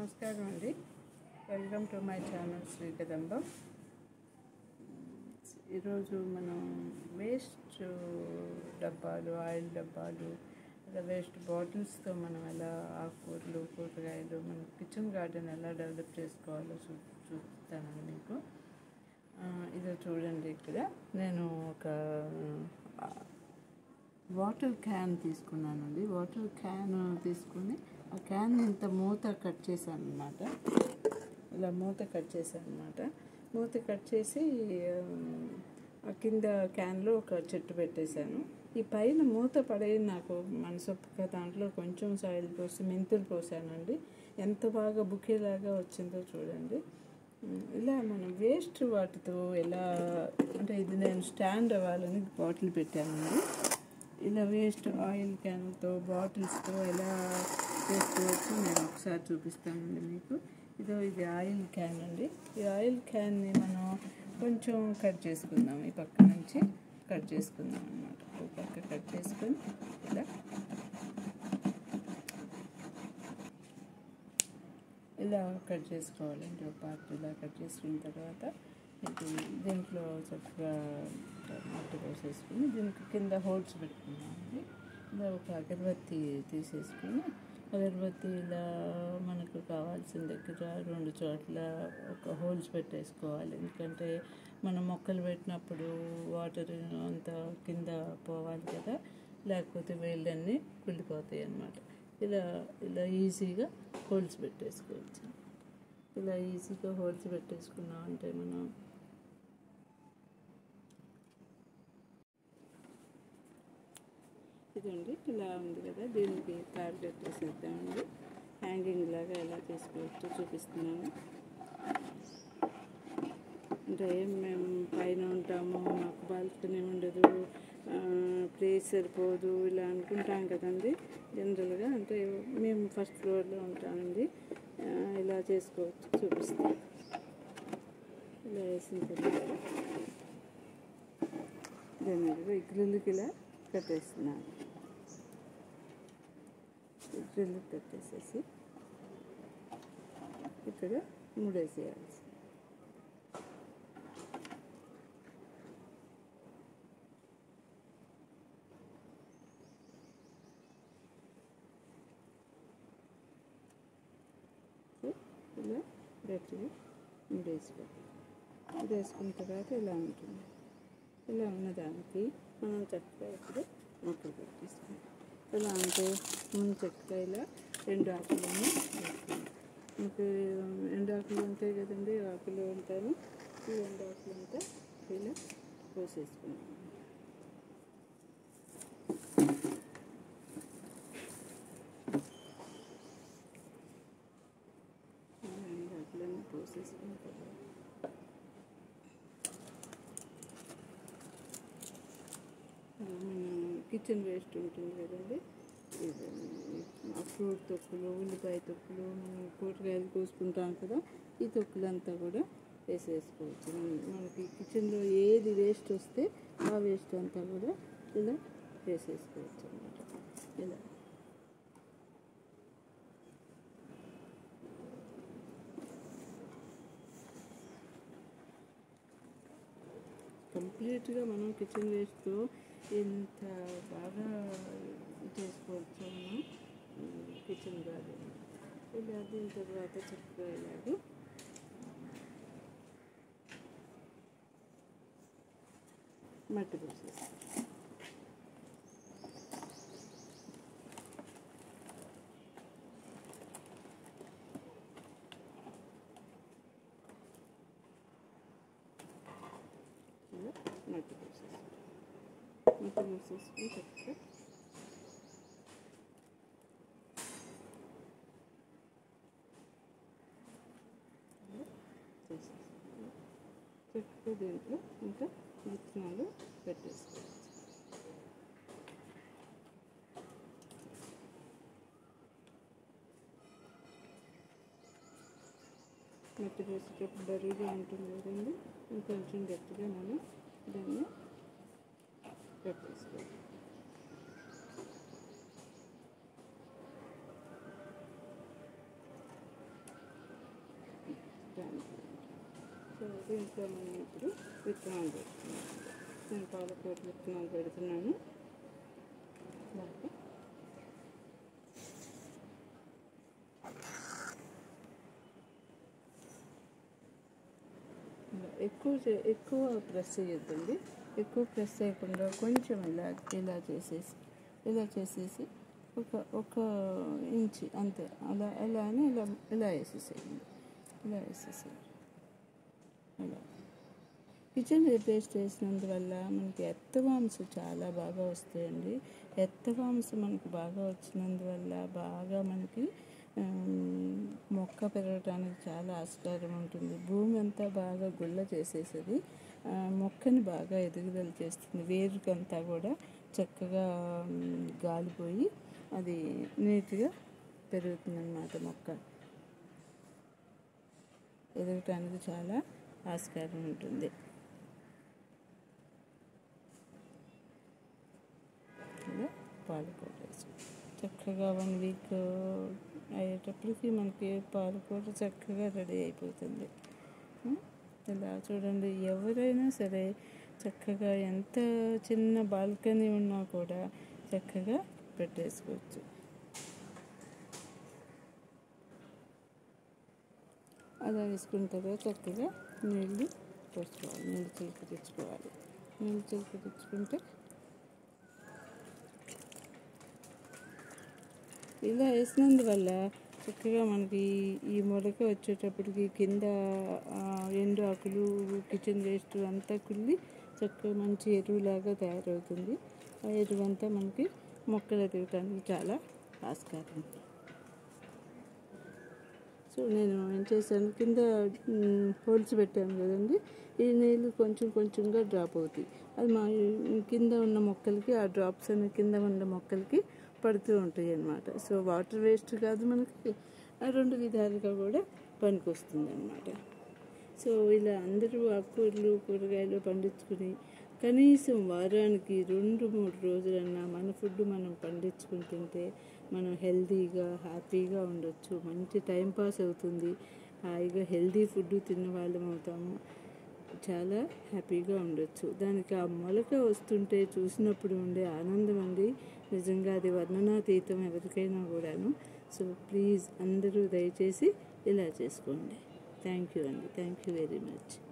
నమస్కారం అండి welcome to my channel Sri Kadambam ఈరోజు మనం వేస్ట్ డబ్బాలు ఆయిల్ డబ్బాలు అలా వేస్ట్ బాటిల్స్తో మనం ఎలా ఆకుకూరలు కూరగాయలు మన కిచెన్ గార్డెన్ ఎలా డెవలప్ చేసుకోవాలో చూ చూస్తానండి మీకు ఆ, ఇదో చూడండి ఇక్కడ నేను ఒక ఆ, వాటర్ క్యాన్ తీసుకున్నానండి వాటర్ క్యాన్ తీసుకుని ఆ క్యాన్ ఇంత మూత కట్ చేశాను అనమాట ఇలా మూత కట్ చేశాను అనమాట మూత కట్ చేసి ఉమ్, ఆ కింద క్యాన్లో ఒక చెట్టు పెట్టేశాను ఈ పైన మూత పడే నాకు మనసొప్పుగా దాంట్లో కొంచెం సాయిల్ పోసి మెంతులు పోసానండి ఎంత బాగా బుకేలాగా వచ్చిందో చూడండి ఉమ్, ఇలా మనం వేస్ట్ వాటితో ఎలా అంటే ఇది నేను స్టాండ్ అవ్వాలని బాటిల్ పెట్టానండి ఇలా వేస్ట్ ఆయిల్ క్యాన్తో బాటిల్స్తో ఎలా చేసుకోవచ్చు నేను ఒకసారి చూపిస్తానండి మీకు ఇదో ఇది ఆయిల్ క్యాన్ అండి ఈ ఆయిల్ క్యాన్ని మనం కొంచెం కట్ చేసుకుందాం ఈ పక్క నుంచి కట్ చేసుకుందాం అనమాట ఒక పక్క కట్ చేసుకొని ఇలా ఇలా కట్ చేసుకోవాలండి ఒక పార్ట్ ఇలా కట్ చేసుకున్న తర్వాత ఇది దీంట్లో చక్కగా మట్టి పోసేసుకుని దీనికి కింద హోల్స్ పెట్టుకున్నామండి ఇలా ఒక అగరబత్తి తీసేసుకుని అగరబత్తి ఇలా మనకు కావాల్సిన దగ్గర రెండు చోట్ల ఒక హోల్స్ పెట్టేసుకోవాలి ఎందుకంటే మనం మొక్కలు పెట్టినప్పుడు వాటర్ అంతా కింద పోవాలి కదా లేకపోతే వేళ్ళన్నీ కుళ్ళిపోతాయి అన్నమాట ఇలా ఇలా ఈజీగా హోల్స్ పెట్టేసుకోవచ్చు ఇలా ఈజీగా హోల్స్ పెట్టేసుకున్నాం అంటే మనం ఇదండి ఇలా ఉంది కదా దీనికి తాడు కట్టేసేద్దామండి హ్యాంగింగ్ లాగా ఎలా చేసుకోవచ్చో చూపిస్తున్నాను అంటే మేము పైన ఉంటాము మాకు బాల్కనీ ఉండదు ప్లేస్ సరిపోదు ఇలా అనుకుంటాం కదండి జనరల్గా అంటే మేము ఫస్ట్ ఫ్లోర్లో ఉంటామండి ఆ, ఇలా చేసుకోవచ్చు చూపిస్తాం ఇలా వేసిన తర్వాత దాని మీద గ్రిల్కి ఇలా కట్టేస్తున్నాను గ్రిల్ కట్టేసేసి ఇక్కడ మూడేసేయాల్సి ఇలా గట్టిగా ముడేసుకోవాలి ముడేసుకున్న తర్వాత ఇలా ఉంటుంది ఇలా ఉన్నదానికి మనం చక్కగా ఇప్పుడు మొక్కలు పెట్టేసుకుంటాం ఎలా అంటే మనం చక్కగా ఇలా రెండు ఆకులను వేసుకుంటాం మనకు రెండు ఆకులు ఉంటాయి కదండి ఆకులు ఉంటాను ఈ రెండు ఆకులు అంతా ఇలా పోసేసుకున్నాం రెండు ఆకులను పోసేసుకున్న తర్వాత కిచెన్ వేస్ట్ ఉంటుంది కదండి ఇది ఆ ఫ్రూట్ తొక్కులు ఉల్లిపాయ తొక్కులు మనం కూరగాయలు కోసుకుంటాం కదా ఈ తొక్కులంతా కూడా వేసేసుకోవచ్చు మన- మనకి కిచెన్లో ఏది వేస్ట్ వస్తే ఆ వేస్ట్ అంతా కూడా ఇలా వేసేసుకోవచ్చు అన్నమాట ఇలా కంప్లీట్గా మనం కిచెన్ వేస్ట్తో ఎంత బాగా చేసుకోవచ్చు మనం కిచెన్ గార్డెన్ ఇలా దీని తర్వాత చక్కగా ఇలాగ మట్టి పోసేస్తాం ఇలా మట్టి పోసేస్తాం మట్టి పోసేసుకుని చక్కగా ఇలా చేసేస్తాం చక్కగా దీంట్లో ఇంకా విత్తనాలు పెట్టేసుకోవచ్చు మట్టి వేసేటప్పుడు బరువుగా ఉంటుంది కదండి ఇంకొంచెం గట్టిగా మనం దాన్ని పెట్టేసుకోవాలి ఎదగటానికి సో దీంట్లో మనం ఇప్పుడు విత్తనాలు పెడుతున్నాను నేను పాలకూర విత్తనాలు పెడుతున్నాను ఇలాగా. ఇలా ఎక్కువ చే- ఎక్కువ ప్రెస్ చేయొద్దండి ఎక్కువ ప్రెస్ చేయకుండా కొంచెం ఇలా ఇలా చేసేసి ఇలా చేసేసి ఒక ఒక ఇంచి అంతే అలా అలా అని ఇలా ఇలా వేసేసేయండి ఇలా వేసేసేయండి అలా కిచెన్ రిపేర్ చేసినందువల్ల మనకి ఎత్తవామ్స్ చాలా బాగా వస్తాయండి ఎత్తవామ్స్ మనకి బాగా వచ్చినందువల్ల బాగా మనకి ఆమ్, మొక్క పెరగడానికి చాలా ఆస్కారం ఉంటుంది భూమి అంతా బాగా గుల్ల చేసేసేది ఆ, మొక్కని బాగా ఎదుగుదల చేస్తుంది వేరుకంతా కూడా చక్కగా ఆమ్, గాలిపోయి అది నీట్గా పెరుగుతుంది అన్నమాట మొక్క ఎదగటానికి చాలా ఆస్కారం ఉంటుంది ఇలా పాలకూర వేసి చక్కగా వన్ వీక్ అయ్యేటప్పటికి మనకి పాలకూర చక్కగా రెడీ అయిపోతుంది ఉం? ఇలా చూడండి ఎవరైనా సరే చక్కగా ఎంత చిన్న బాల్కనీ ఉన్నా కూడా చక్కగా పెట్టేసుకోవచ్చు అలా వేసుకున్న తర్వాత చక్కగా నీళ్ళు పోసుకోవాలి నీళ్ళు చిలుకు తెచ్చుకోవాలి నీళ్ళు చిలుకు తెచ్చుకుంటే ఇలా వేసినందువల్ల చక్కగా మనకి ఈ మొలక వచ్చేటప్పటికి కింద ఆ, ఎండు ఆకులు కిచెన్ వేస్ట్ అంతా కుళ్ళి చక్కగా మంచి ఎరువులాగా తయారవుతుంది ఆ ఎరువు అంతా మనకి మొక్కలు ఎదగటానికి చాలా ఆస్కారం ఉంది సో నేను ఏం చేశాను కింద మ్, హోల్స్ పెట్టాను కదండి ఈ నీళ్ళు కొంచెం కొంచెంగా డ్రాప్ అవుతాయి అది మా కింద ఉన్న మొక్కలకి ఆ డ్రాప్స్ అనే కింద ఉన్న మొక్కలకి పడుతూ ఉంటాయి అన్నమాట సో వాటర్ వేస్ట్ కాదు మనకి ఆ రెండు విధాలుగా కూడా పనికొస్తుంది అన్నమాట సో ఇలా అందరూ ఆకుకూరలు కూరగాయలు పండించుకుని కనీసం వారానికి రెండు మూడు రోజులన్నా మన ఫుడ్ మనం పండించుకుని తింటే మనం హెల్తీగా హ్యాపీగా ఉండొచ్చు మంచి టైం పాస్ అవుతుంది హాయిగా హెల్తీ ఫుడ్ తిన్న వాళ్ళం అవుతాము చాలా హ్యాపీగా ఉండొచ్చు దానికి ఆ మొలక వస్తుంటే చూసినప్పుడు ఉండే ఆనందం అండి నిజంగా అది వర్ణనాతీతం ఎవరికైనా కూడాను సో ప్లీజ్ అందరూ దయచేసి ఇలా చేసుకోండి థ్యాంక్ యూ అండి థ్యాంక్ యూ వెరీ మచ్